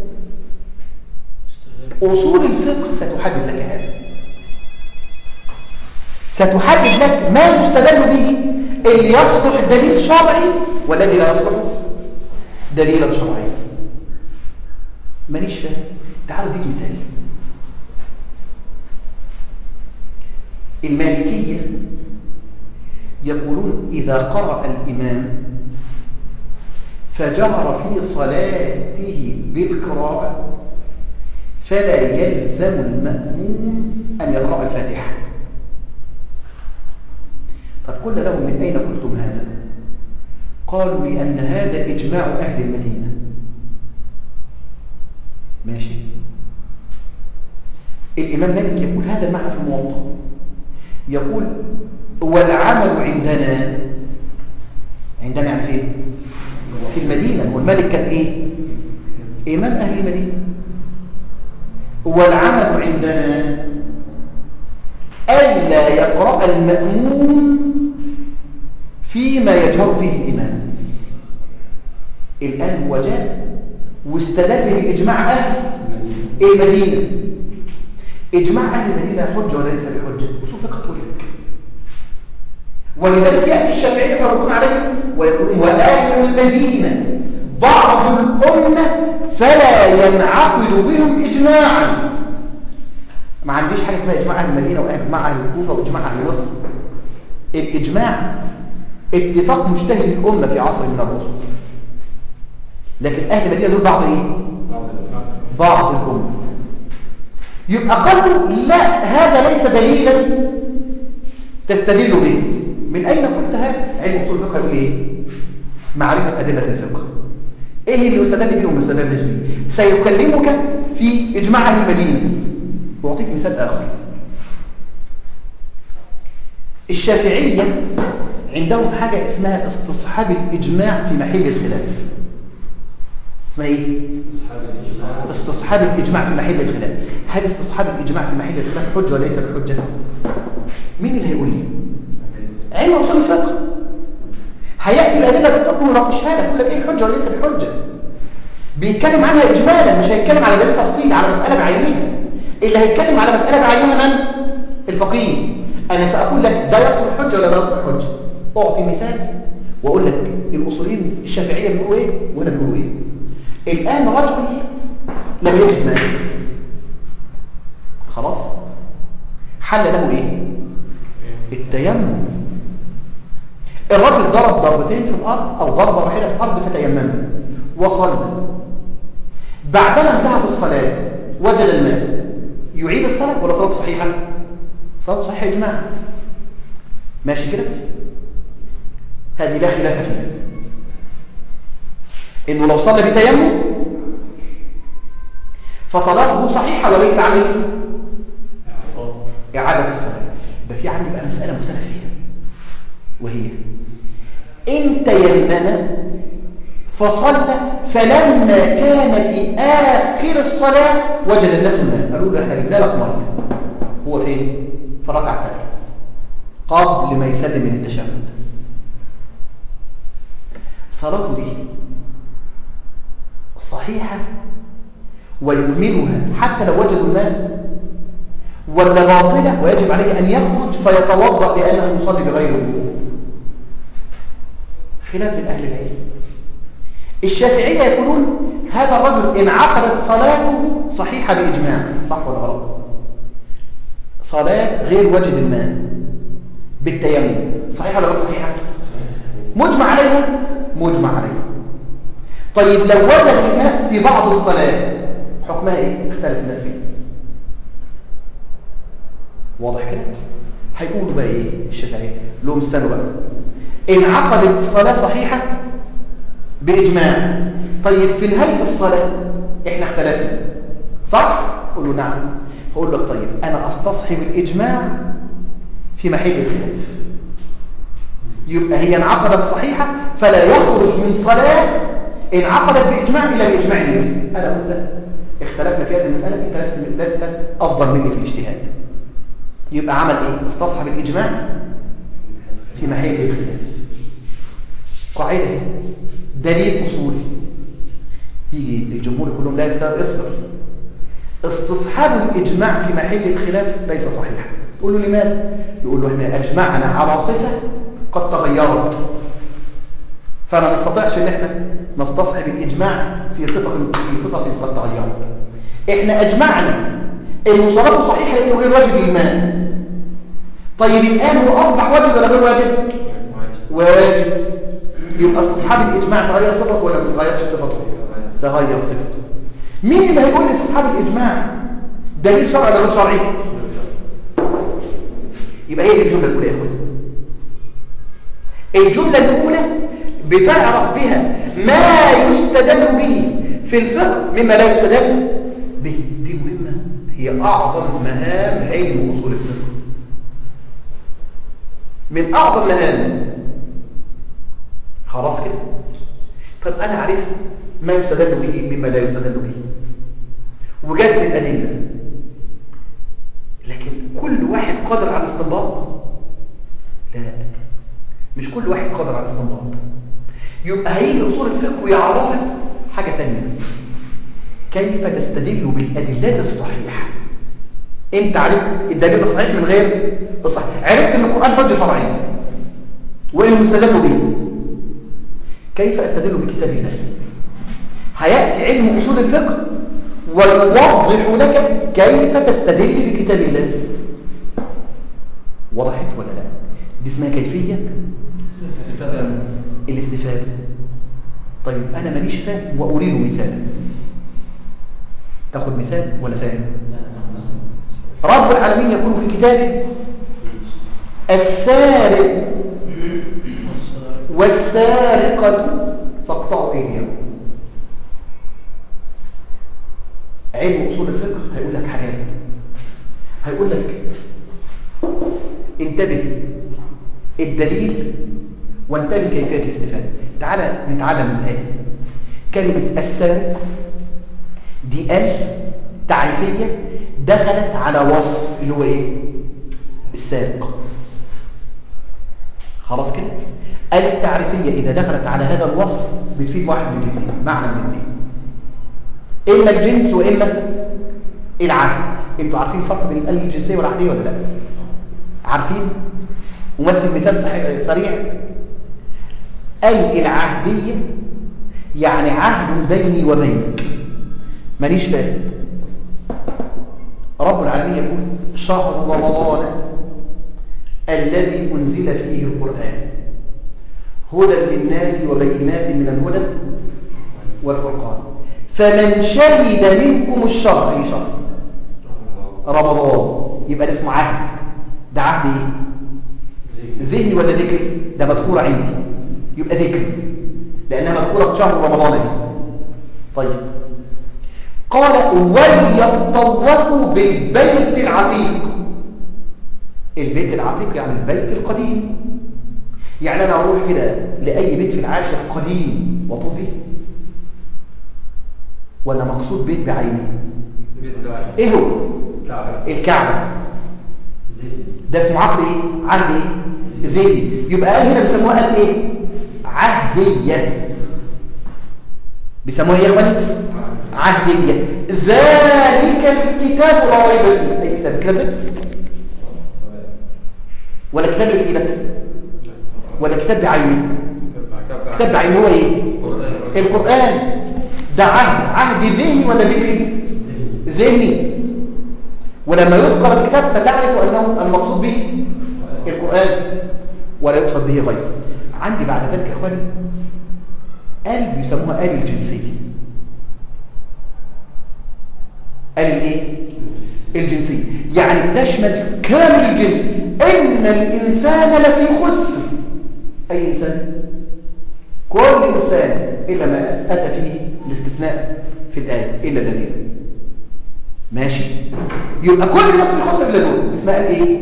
أصول الفقه ستحدد لك هذا ستحدد لك ما يستدل به اللي يصلح دليل شرعي والذي لا يصلح دليلا شرعيا مانيش فاهم تعالوا اديك مثال المالكية يقولون إذا قرأ الإمام فجهر في صلاته بالقراءة فلا يلزم المأموم أن يقرأ الفاتحة طب قلنا لهم من أين قلتم هذا قالوا لأن هذا إجماع أهل المدينة ماشي الإمام مالك يقول هذا المعنى في الموطأ يقول والعمل عندنا عندنا يعني فين في المدينة والملك كان إيه إمام أهل المدينة والعمل عندنا ألا يقرأ المأمون فيما يجهر فيه الإمام الآن هو جاء واستدل بإجماع أهل المدينة إجماع أهل المدينة حجة وليس بحجة أصول فقه تقول لك ولذلك يأتي الشافعية فيردون عليه ويقولون وأهل المدينة بعض الأمة فلا ينعقد بهم إجماعا ما عنديش حاجة اسمها إجماع أهل المدينة وإجماع أهل الكوفة وإجماع أهل مصر الإجماع اتفاق مجتهد الأمة في عصر من الرسل لكن أهل المدينة دول بعض إيه؟ بعض الأمة يبقى قالوا لا هذا ليس دليلا تستدل به من أين قلت هذا؟ علم أصول الفقه يقول إيه؟ معرفة أدلة الفقه إيه اللي يستدل به وما يستدلش به؟ سيكلمك في إجماع أهل المدينة وأعطيك مثال آخر الشافعية عندهم حاجة اسمها استصحاب الإجماع في محل الخلاف اسمها إيه؟ استصحاب الإجماع في محل الخلاف هل استصحاب الإجماع في محل الخلاف حجة وليس بحجة؟ مين اللي هيقول لي؟ علم أصول الفقه هيأتي الأدلة بالفقه ويناقشها لك يقول لك إيه الحجة وليس بحجة بيتكلم عنها إجمالا مش هيتكلم على دليل تفصيلي على مسألة بعينها اللي هيتكلم على مسألة بعينها من؟ الفقيه أنا سأقول لك ده يصلح حجة ولا لا يصلح حجة أعطي مثال وأقول لك الأصوليين الشافعية بيقولوا إيه وأنا بيقولوا إيه الآن رجل لم يجد مال خلاص حل له إيه التيمم الرجل ضرب ضربتين في الأرض أو ضربة واحدة في الأرض فتيمم وصلى بعدما انتهت الصلاة وجد الماء يعيد الصلاة ولا صلاته صحيحة صلاته صحيحة إجماع ماشي كده هذه لا خلاف فيها إنه لو صلى بتيمم فصلاته صحيحة وليس عليه إعادة الصلاة يبقى في عندي بقى مسألة مختلف فيها وهي إن تيمم فصلى فلما كان في آخر الصلاة وجد الناس الماء قالوا له احنا جبنا لك ميه هو فين؟ في الركعة الثانية قبل ما يسلم من التشهد صلاته دي صحيحة ويكملها حتى لو وجدوا الماء ولا باطلة ويجب عليه أن يخرج فيتوضأ لأنه يصلي بغير وضوء خلاف من أهل العلم الشافعية يقولون هذا الرجل انعقدت صلاته صحيحة بإجماع صح ولا غلط صلاة غير وجد الماء بالتيمم صحيحة ولا غير صحيحة مجمع عليها مجمع عليها طيب لو وجد الماء في بعض الصلاة حكمها ايه اختلف الناس فيه واضح كده هيقولوا بقى ايه الشافعية لهم استنوا بقى انعقدت الصلاة صحيحة بإجماع طيب في نهاية الصلاة احنا اختلفنا صح؟ قول له نعم هقول لك طيب أنا أستصحب الإجماع في محل الخلاف يبقى هي انعقدت صحيحة فلا يخرج من صلاة انعقدت بإجماع إلى بإجماع النبي أنا أقول لك اختلفنا في هذه المسألة أنت لست, لست أفضل مني في الاجتهاد يبقى عمل إيه؟ استصحب الإجماع في محل الخلاف قاعدة دليل أصولي يجي الجمهور يقول لهم لا يستوي اصبر استصحاب الإجماع في محل الخلاف ليس صحيحا يقول له لماذا؟ يقول له احنا أجمعنا على صفة قد تغيرت فما نستطيعش ان احنا نستصحب الإجماع في صفة في صفة قد تغيرت احنا أجمعنا ان صلاته صحيحة لأنه غير واجب الإيمان طيب الآن هو أصبح واجب ولا غير واجب؟ واجب يبقى استصحاب الإجماع تغير صفته ولا ما تغيرش صفته؟ تغير صفته مين اللي هيقول لي استصحاب الإجماع دليل شرعي ولا غير شرعي؟ يبقى هي دي الجملة الأولى يا اخوان الجملة الأولى بتعرف بها ما يستدل به في الفقه مما لا يستدل به دي مهمة هي أعظم مهام علم أصول الفقه من أعظم مهام خلاص كده طب أنا عرفت ما يستدل به مما لا يستدل به وجدت الأدلة لكن كل واحد قادر على الاستنباط لا مش كل واحد قادر على الاستنباط يبقى هيجي اصول الفقه ويعرفك حاجه ثانيه كيف تستدل بالادلات الصحيحه انت عرفت الدليل الصحيح من غير الصحيح عرفت ان القران حجه شرعيه وان مستدل به كيف استدل بكتاب الله هياتي علم اصول الفقه ويوضح لك كيف تستدل بكتاب الله وضحت ولا لا دي اسمها كيفيه الاستفاده طيب انا ماليش فاهم واريد مثال تاخد مثال ولا فاهم رب العالمين يقول في كتابه السارق والسارقة فاقطعوا ايديهم علم اصول الفقه هيقول لك حاجات هيقول لك انتبه الدليل وانتبه كيفية الاستفادة تعالى نتعلم من الآية كلمة السارق دي ال تعريفية دخلت على وصف اللي هو ايه السارق خلاص كده ال التعريفية إذا دخلت على هذا الوصف بتفيد واحد من الاثنين معنى من الاثنين إما الجنس وإما العهد انتوا عارفين الفرق بين الآل الجنسية والعهدية ولا لا عارفين أمثل مثال صحيح سريع ال العهدية يعني عهد بيني وبينك مانيش فاهم رب العالمين يقول شهر رمضان الذي أنزل فيه القرآن هدى للناس وبينات من الهدى والفرقان فمن شهد منكم الشهر أي شهر رمضان يبقى ده اسمه عهد ده عهد ايه ذهني ولا ذكري ده مذكورة عندي يبقى ذكر لأنها مذكورة في شهر رمضان دي. طيب قال وليطوفوا بالبيت العتيق البيت العتيق يعني البيت القديم يعني أنا أروح كده لأي بيت في العاشر قديم وأطوف فيه ولا مقصود بيت بعينه ايه هو الكعبة ده اسمه عقد ايه عهد ايه ذهني يبقى قال هنا بيسموها قال ايه عهدية بيسموها ايه يا اخواني عهدية ذلك الكتاب لا ريب فيه اي كتاب كتاب ده ولا كتاب في ايدك ولا كتاب بعينه كتاب بعينه هو ايه القرآن ده عهد عهد ذهني ولا ذكري ذهني ولما يذكر الكتاب ستعرف انه المقصود به القرآن ولا يقصد به غيره عندي بعد ذلك يا اخواني آل بيسموها آل الجنسية آل الايه الجنسية يعني تشمل كامل الجنس ان الانسان لفي خسر اي انسان كل انسان الا ما اتى فيه الاستثناء في الايه الا الذين ماشي يبقى كل الناس في خسر الا دول اسمها ايه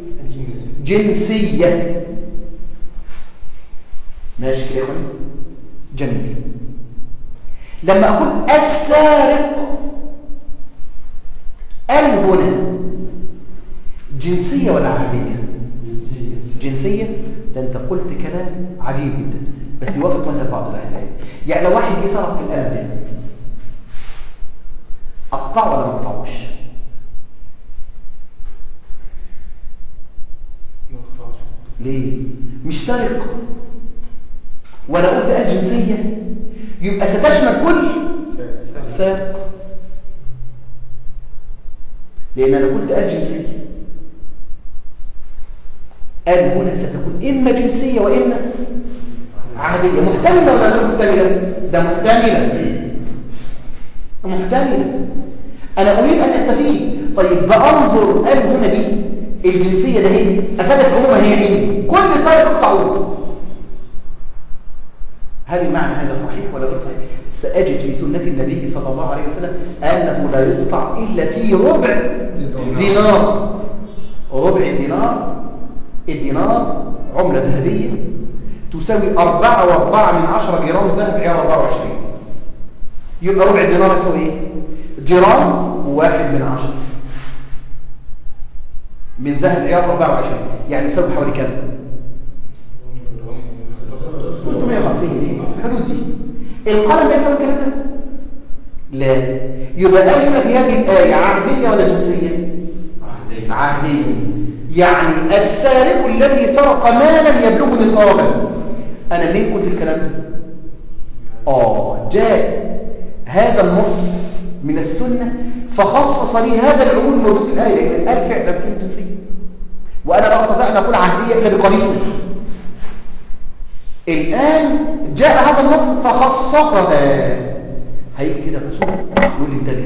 جنسيه ماشي كده يا اخوان جميل لما اقول السارق ال هنا جنسيه ولا عهديه جنسيه ده انت قلت كلام عجيب جدا بس يوافق مثل بعض الاهل يعني لو واحد جه سرق القلم ده اقطعه ولا ما اقطعوش ليه مش سارق ولا قلت اه جنسيه يبقى ستشمل كل سارق لان انا قلت اه جنسيه قال هنا ستكون اما جنسيه واما عاديه محتمله ولا غير محتمله ده محتمله محتمله انا اريد ان استفيد طيب بانظر قال هنا دي الجنسيه ده هي افادت عموما هي مين كل سارق اقطعوه هل المعنى هذا صحيح ولا غير صحيح سأجد في سنة النبي صلى الله عليه وسلم أنه لا يقطع إلا في ربع دينار ربع دينار الدينار عملة ذهبية تساوي أربعة وأربعة من عشرة جرام ذهب عيار 24 يبقى ربع دينار يساوي إيه؟ جرام وواحد من عشرة من ذهب عيار 24 يعني يساوي حوالي كام؟ 350 جنيه الحدود دي القلم ده يساوي الكلام ده؟ لا يبقى قال هنا في هذه الآية عهدية ولا جنسية؟ عهدية عهدية يعني السارق الذي سرق مالا يبلغ نصابا أنا منين قلت الكلام ده؟ آه جاء هذا النص من السنة فخصص لي هذا العموم الموجود في الآية لأن الآية فعلا فيه جنسية وأنا لا أستطيع أن أقول عهدية إلا بقرينة الآن جاء هذا النص فخصصها هيجي كده الرسول يقول لي انتبه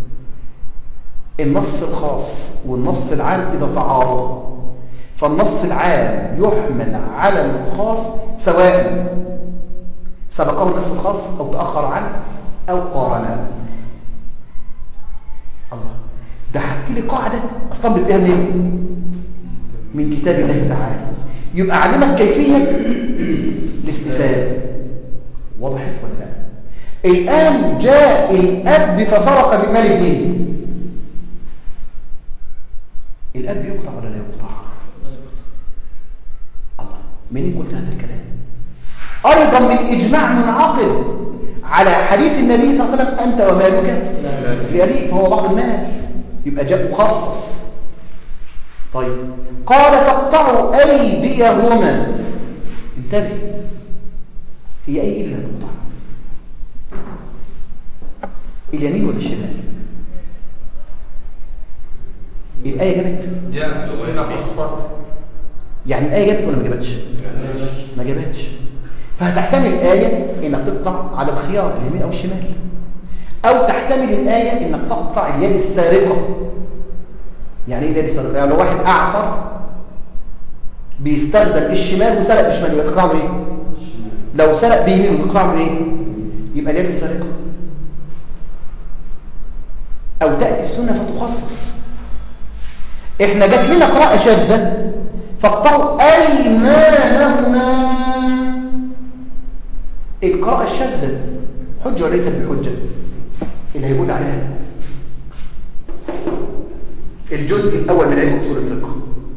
النص الخاص والنص العام إذا تعارض فالنص العام يحمل على الخاص سواء سبقه النص الخاص أو تأخر عنه أو قارنه الله ده حكي لي قاعدة أستنبط بها منين؟ من كتاب الله تعالى يبقى علمك كيفية الاستفادة وضحت ولا لا؟ الآن جاء الأب فسرق من مال ابنه الأب يقطع ولا لا يقطع؟ الله منين قلت هذا الكلام؟ أيضا بالإجماع منعقد على حديث النبي صلى الله عليه وسلم أنت ومالك لأبيك فهو بعض المال يبقى جاء مخصص طيب قال تقطعوا أيديهما انتبه هي أي إيد اللي هتقطع اليمين ولا الشمال الآية جابت جاء السنة خاصة يعني الآية جابت ولا ما جابتش ما جابتش فهتحتمل الآية إنك تقطع على الخيار اليمين أو الشمال أو تحتمل الآية إنك تقطع اليد السارقة يعني إيه اليد السارقة؟ يعني لو واحد أعصر بيستخدم الشمال وسرق بالشمال يبقى تقطعه بإيه؟ لو سرق بيمين وتقطعه بإيه؟ يبقى اليد السارقة أو تأتي السنة فتخصص إحنا جات لنا قراءة شاذة فاقطعوا أيمانهما القراءة الشاذة حجة وليست بحجة اللي هيقول عليها الجزء الأول من علم أصول الفقه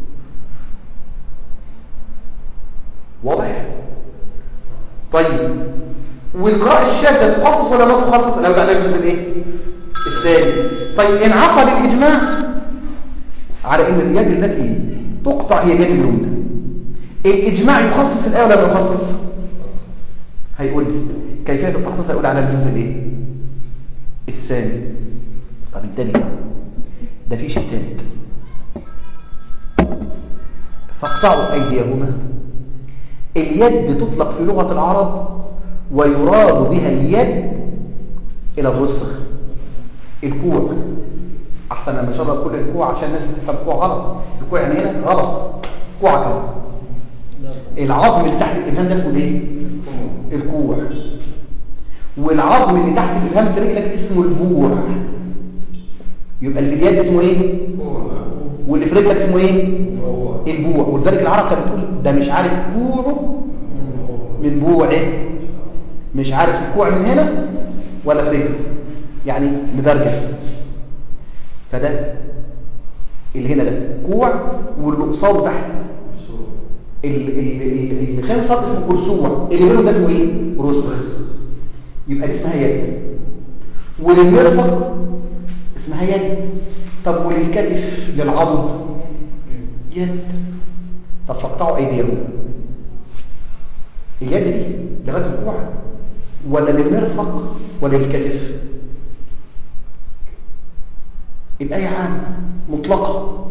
واضح؟ طيب والقراءة الشاذة تخصص ولا ما تخصص؟ أنا عليها الجزء الإيه؟ الثاني طيب انعقد الإجماع على أن اليد التي تقطع هي اليد اليمنى الإجماع يخصص الآية ولا ما يخصص؟ هيقول لي كيفية التخصيص هيقول على الجزء الايه الثاني طب انتبه ده في شيء ثالث فاقطعوا ايديهما اليد تطلق في لغة العرب ويراد بها اليد الى الرسخ الكوع احسن ان نشرب كل الكوع عشان الناس بتفهم الكوع غلط الكوع يعني هنا غلط كوع كده العظم اللي تحت الابهام ده اسمه ايه الكوع والعظم اللي تحت الابهام في رجلك اسمه البوع يبقى اللي في اليد اسمه ايه واللي في رجلك اسمه ايه البوع ولذلك العرب كانت بتقول ده مش عارف كوعه من بوعه مش عارف الكوع من هنا ولا في رجله يعني مبرجل فده اللي هنا ده كوع واللي قصاده تحت الخامس صار اسمه كرسوع اللي بينهم ده اسمه ايه رسغ يبقى دي اسمها يد وللمرفق اسمها يد طب وللكتف للعضد يد طب فاقطعوا ايديهم اليد دي لغايه الكوع ولا للمرفق ولا للكتف الآية عامة مطلقة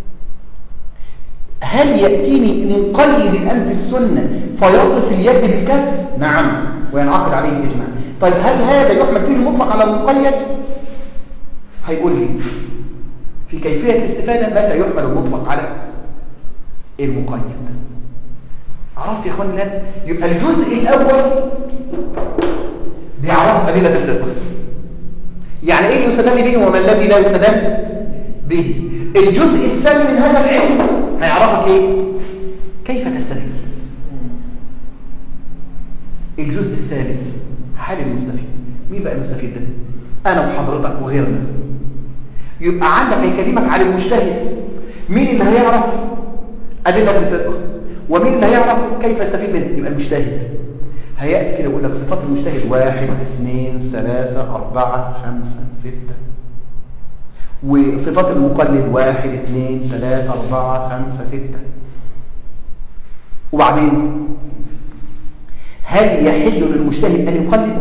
هل يأتيني مقيد الآن في السنة فيصف اليد بالكف؟ نعم وينعقد عليه الإجماع طيب هل هذا يحمل فيه المطلق على المقيد؟ هيقول لي في كيفية الاستفادة متى يحمل المطلق على المقيد عرفت يا اخواني الآن؟ يبقى الجزء الأول بيعرف هيعرف أدلة الفقه يعني إيه يستدل به وما الذي لا يستدل به الجزء الثاني من هذا العلم هيعرفك إيه كيف تستدل الجزء الثالث حال المستفيد مين بقى المستفيد ده أنا وحضرتك وغيرنا يبقى عندك هيكلمك عن المجتهد مين اللي هيعرف أدلة الفقه ومين اللي هيعرف كيف يستفيد منه يبقى المجتهد هيأتي كده يقول لك صفات المجتهد واحد اثنين ثلاثة أربعة خمسة ستة وصفات المقلد واحد اثنين ثلاثة أربعة خمسة ستة وبعدين هل يحل للمجتهد أن يقلد؟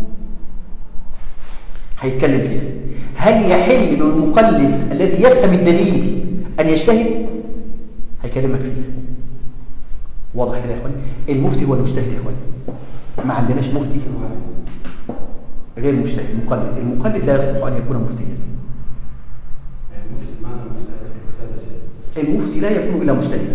هيتكلم فيها هل يحل للمقلد الذي يفهم الدليل أن يجتهد؟ هيكلمك فيها واضح كده يا اخواني المفتي هو المجتهد يا اخواني ما عندناش مفتي غير مجتهد مقلد المقلد لا يصلح ان يكون مفتيا يعني مفتي معنى مفتي بس المفتي لا يكون الا مجتهدا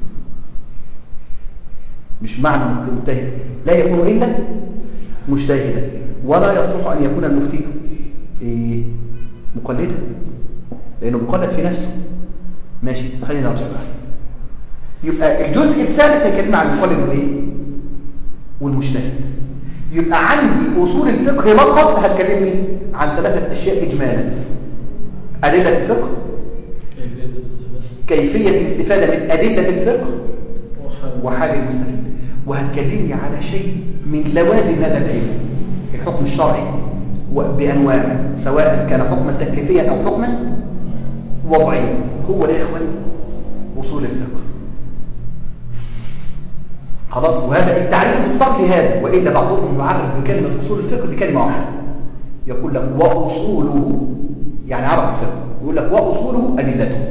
مش معنى مجتهد لا يكون الا مجتهدا ولا يصلح ان يكون المفتي إيه؟ مقلدا لانه مقلد في نفسه ماشي خلينا نرجع بقى يبقى الجزء الثالث هيكلمنا عن المقلد والايه والمجتهد يبقى عندي اصول الفقه فقط هتكلمني عن ثلاثه اشياء اجمالا ادله الفقه كيفية الاستفادة كيفيه الاستفاده من ادله الفقه وحل وحال المستفيد وهتكلمني على شيء من لوازم هذا العلم الحكم الشرعي بانواعه سواء كان حكما تكليفيا او حكما وضعيا هو ده يا اخواني اصول الفقه خلاص وهذا التعريف مختار لهذا والا بعضهم يعرف بكلمه اصول الفقه بكلمه واحده يقول لك واصوله يعني عرف الفقه يقول لك واصوله ادلته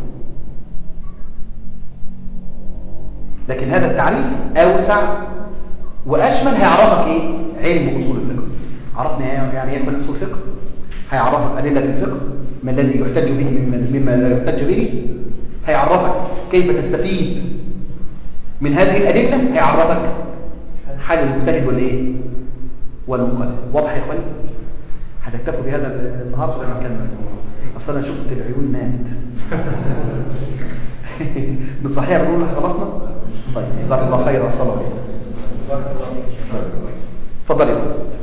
لكن هذا التعريف اوسع واشمل هيعرفك ايه علم اصول الفقه عرفنا إيه- يعني ايه من اصول الفقه هيعرفك ادله الفقه ما الذي يحتج به مما- مما لا يحتج به هيعرفك كيف تستفيد من هذه الادله هيعرفك حال المجتهد والايه والمقلد واضح يا اخواني هتكتفوا بهذا النهارده ولا نكمل اصل انا شفت العيون نامت بالصحيح بنقول لك خلصنا طيب جزاك الله خيرا وصلى الله عليه وسلم. اتفضل يا فندم.